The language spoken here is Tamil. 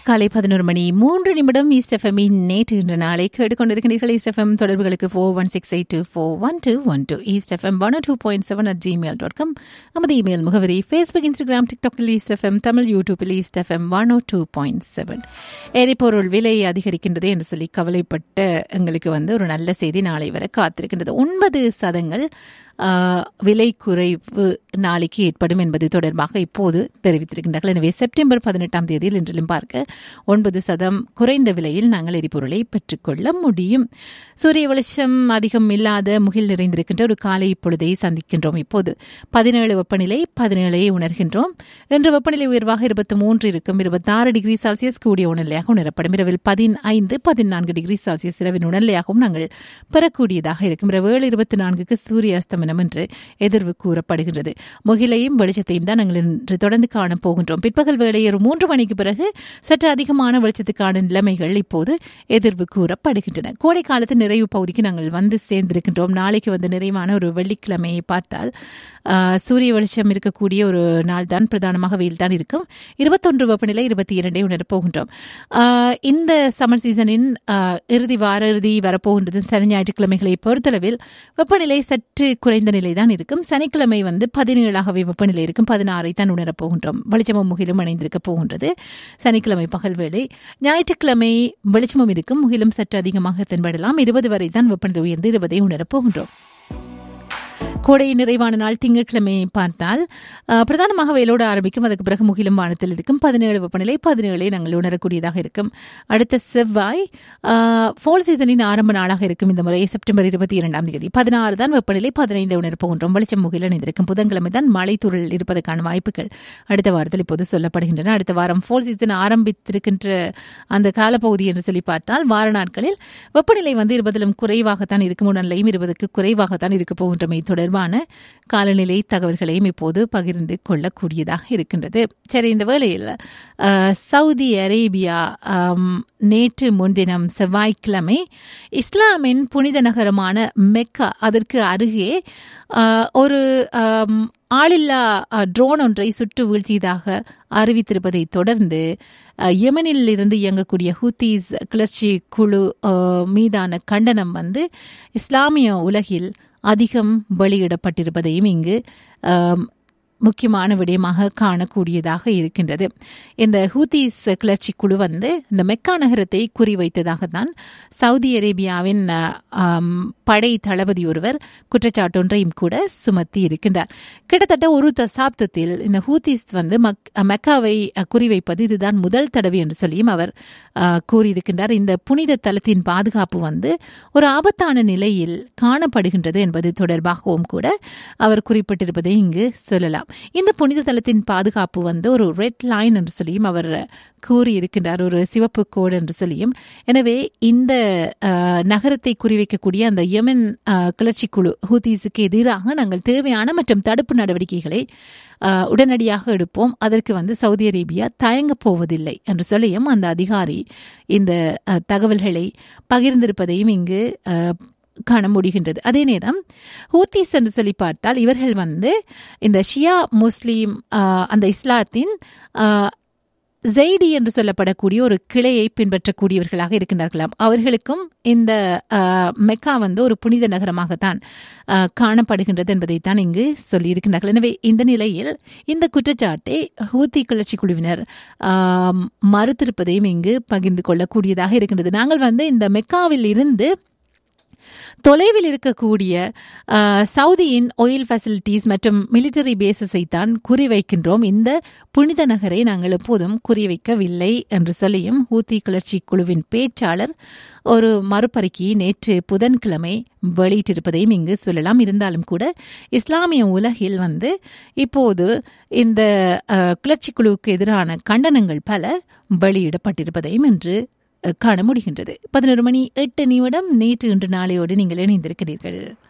காலை பதினோரு மணி மூன்று நிமிடம் ஈஸ்ட் எஃப்எம்மின் நேற்று இன்று நாளை கேட்டுக்கொண்டிருக்கிறீர்கள் ஈஸ்ட் எஃப்எம் தொடர்புகளுக்கு four one six eight two four one two one two East FM one two point seven at Gmail dot com நமது இமெயில் முகவரி ஃபேஸ்புக் இன்ஸ்டாகிராம் டிக்டாக்கில் ஈஸ்ட் எஃப்எம் தமிழ் யூடியூபில் East FM one O two point seven எரிபொருள் விலை அதிகரிக்கின்றது என்று சொல்லி கவலைப்பட்ட எங்களுக்கு வந்து ஒரு நல்ல செய்தி நாளை வரை காத்திருக்கின்றது ஒன்பது சதங்கள் ஆஹ், விலை குறைவு நாளைக்கு ஏற்படும் என்பது தொடர்பாக இப்போது தெரிவித்திருக்கின்றார்கள் எனவே செப்டம்பர் பதினெட்டாம் தேதியில் இன்றிலும் பார்க்க ஒன்பது சதம் குறைந்த விலையில் நாங்கள் எரிபொருளை பெற்றுக்கொள்ள முடியும் சூரிய வெளிச்சம் அதிகம் இல்லாத முகில் நிறைந்திருக்கின்ற ஒரு காலை பொழுதை சந்திக்கின்றோம் இப்போது பதினேழு வெப்பநிலை பதினேழை உணர்கின்றோம் இன்று வெப்பநிலை உயர்வாக இருபத்தி மூன்று இருக்கும் இருபத்தாறு டிகிரி செல்சியஸ் கூடிய உணர்நிலையாக உணரப்படும் இரவில் பதினைந்து பதினான்கு டிகிரி செல்சியஸ் இரவின் உணர்நிலையாகவும் நாங்கள் பெறக்கூடியதாக இருக்கும் இரவு ஏழு இருபத்தி நான்குக்கு சூரிய அஸ்தமனம் என்று எதிர்வு கூறப்படுகின்றது முகிலையும் வெளிச்சத்தையும் தான் நாங்கள் இன்று தொடர்ந்து காண போகின்றோம் பிற்பகல் வேளை ஒரு மூன்று மணிக்கு பிறகு சற்று அதிகமான வெளிச்சத்துக்கான நிலைமைகள் இப்போது எதிர்வு கூறப்படுகின்றன கோடை காலத்து நிறைவு பகுதிக்கு நாங்கள் வந்து சேர்ந்திருக்கின்றோம் நாளைக்கு வந்து நிறைவான ஒரு வெள்ளிக்கிழமையை பார்த்தால் ஆஹ், சூரிய வெளிச்சம் இருக்கக்கூடிய ஒரு நாள் தான் பிரதானமாக வெயில் தான் இருக்கும் இருபத்தொன்று வெப்பநிலை இருபத்தி இரண்டை உணரப் போகின்றோம் ஆஹ், இந்த சம்மர் சீசனின் ஆஹ், இறுதி வார இறுதி வரப்போகின்றது சனி ஞாயிற்றுக்கிழமைகளை பொறுத்தளவில் வெப்பநிலை சற்று குறைந்த நிலை தான் இருக்கும் சனிக்கிழமை வந்து பதினேழாகவே வெப்பநிலை இருக்கும் பதினாறை தான் உணரப் போகின்றோம் வெளிச்சமும் முகிலும் இணைந்திருக்க போகின்றது சனிக்கிழமை பகல் வேளை ஞாயிற்றுக்கிழமை வெளிச்சமும் இருக்கும் முகிலும் சற்று அதிகமாக தென்படலாம் இருபது வரை தான் வெப்பநிலை உயர்ந்து இருபதை உணரப் போகின்றோம் கோடை நிறைவான நாள் திங்கட்கிழமை பார்த்தால் அஹ், பிரதானமாக வெயிலோடு ஆரம்பிக்கும் அதுக்கு பிறகு முகிலும் வானத்தில் இருக்கும் பதினேழு வெப்பநிலை பதினேழை நாங்கள் உணரக்கூடியதாக இருக்கும் அடுத்த செவ்வாய் ஃபோல் சீசனின் ஆரம்ப நாளாக இருக்கும் இந்த முறை செப்டம்பர் இருபத்தி இரண்டாம் தேதி பதினாறு தான் வெப்பநிலை பதினைந்து உணரப் போகின்றோம் வெளிச்சம் முகில் இணைந்திருக்கும் புதன்கிழமை தான் மழை துறல் இருப்பதற்கான வாய்ப்புகள் அடுத்த வாரத்தில் இப்போது சொல்லப்படுகின்றன அடுத்த வாரம் ஃபோல் சீசன் ஆரம்பித்திருக்கின்ற அந்த காலப்பகுதி என்று சொல்லி பார்த்தால் வார நாட்களில் வெப்பநிலை வந்து இருபதிலும் குறைவாகத்தான் இருக்கும் உணர்நிலையும் இருபதுக்கு குறைவாகத்தான் இருக்க போகின்றமை தொடர்பான காலநிலை தகவல்களையும் இப்போது பகிர்ந்து கொள்ளக்கூடியதாக இருக்கின்றது சரி இந்த வேளையில் அஹ், சவுதி அரேபியா ஆம், நேற்று முன்தினம் செவ்வாய்க்கிழமை இஸ்லாமின் புனித நகரமான மெக்கா அதற்கு அருகே அஹ், ஒரு ஆம், ஆளில்லா அஹ், ட்ரோன் ஒன்றை சுட்டு வீழ்த்தியதாக அறிவித்திருப்பதை தொடர்ந்து அஹ், யெமனில் இருந்து இயங்கக்கூடிய ஹூத்தீஸ் கிளர்ச்சி குழு அஹ், மீதான கண்டனம் வந்து இஸ்லாமிய உலகில் அதிகம் வெளியிடப்பட்டிருப்பதையும் இங்கு ஆம், முக்கியமான விடயமாக காணக்கூடியதாக இருக்கின்றது இந்த ஹூத்தீஸ் கிளர்ச்சி குழு வந்து இந்த மெக்கா நகரத்தை குறிவைத்ததாகத்தான் சவுதி அரேபியாவின் அஹ், ஆம், படை தளபதி ஒருவர் குற்றச்சாட்டொன்றையும் கூட சுமத்தி இருக்கின்றார் கிட்டத்தட்ட ஒரு தசாப்தத்தில் இந்த ஹூத்தீஸ் வந்து மக் மெக்காவை அஹ், குறிவைப்பது இதுதான் முதல் தடவை என்று சொல்லியும் அவர் அஹ், கூறியிருக்கின்றார் இந்த புனித தலத்தின் பாதுகாப்பு வந்து ஒரு ஆபத்தான நிலையில் காணப்படுகின்றது என்பது தொடர்பாகவும் கூட அவர் குறிப்பிட்டிருப்பதை இங்கு சொல்லலாம் இந்த புனித தலத்தின் பாதுகாப்பு வந்து ஒரு ரெட் லைன் என்று சொல்லியும் அவர் கூறியிருக்கின்றார் ஒரு சிவப்பு கோடு என்று சொல்லியும் எனவே இந்த அஹ், நகரத்தை குறிவைக்கக்கூடிய அந்த யெமன் அஹ், கிளர்ச்சி குழு ஹூதீஸுக்கு எதிராக நாங்கள் தேவையான மற்றும் தடுப்பு நடவடிக்கைகளை அஹ், உடனடியாக எடுப்போம் அதற்கு வந்து சவுதி அரேபியா தயங்கப் போவதில்லை என்று சொல்லியும் அந்த அதிகாரி இந்த அஹ், தகவல்களை பகிர்ந்திருப்பதையும் இங்கு அஹ், காண முடிகின்றது அதே நேரம் ஹூத்திஸ் என்று சொல்லி பார்த்தால் இவர்கள் வந்து இந்த ஷியா முஸ்லீம் ஆஹ், அந்த இஸ்லாத்தின் ஆஹ், ஜெய்டி என்று சொல்லப்படக்கூடிய ஒரு கிளையை பின்பற்றக்கூடியவர்களாக இருக்கின்றார்களாம் அவர்களுக்கும் இந்த ஆஹ், மெக்கா வந்து ஒரு புனித நகரமாகத்தான் ஆஹ், காணப்படுகின்றது என்பதைத்தான் இங்கு சொல்லியிருக்கின்றார்கள் எனவே இந்த நிலையில் இந்த குற்றச்சாட்டை ஹூத்தி கிளர்ச்சி குழுவினர் ஆஹ், மறுத்திருப்பதையும் இங்கு பகிர்ந்து கொள்ளக்கூடியதாக இருக்கின்றது நாங்கள் வந்து இந்த மெக்காவில் இருந்து தொலைவில் இருக்கக்கூடிய அஹ், சவுதியின் ஆயில் ஃபெசிலிட்டிஸ் மற்றும் மிலிட்டரி பேசஸை தான் குறிவைக்கின்றோம் இந்த புனித நகரை நாங்கள் எப்போதும் குறிவைக்கவில்லை என்று சொல்லியும் ஹூத்தி கிளர்ச்சி குழுவின் பேச்சாளர் ஒரு மறுபறிக்கையை நேற்று புதன்கிழமை வெளியிட்டிருப்பதையும் இங்கு சொல்லலாம் இருந்தாலும் கூட இஸ்லாமிய உலகில் வந்து இப்போது இந்த அஹ், கிளர்ச்சி குழுவுக்கு எதிரான கண்டனங்கள் பல வெளியிடப்பட்டிருப்பதையும் இன்று அஹ், காண முடிகின்றது பதினொரு மணி எட்டு நிமிடம் நேற்று இன்று நாளையோடு நீங்கள் இணைந்திருக்கிறீர்கள்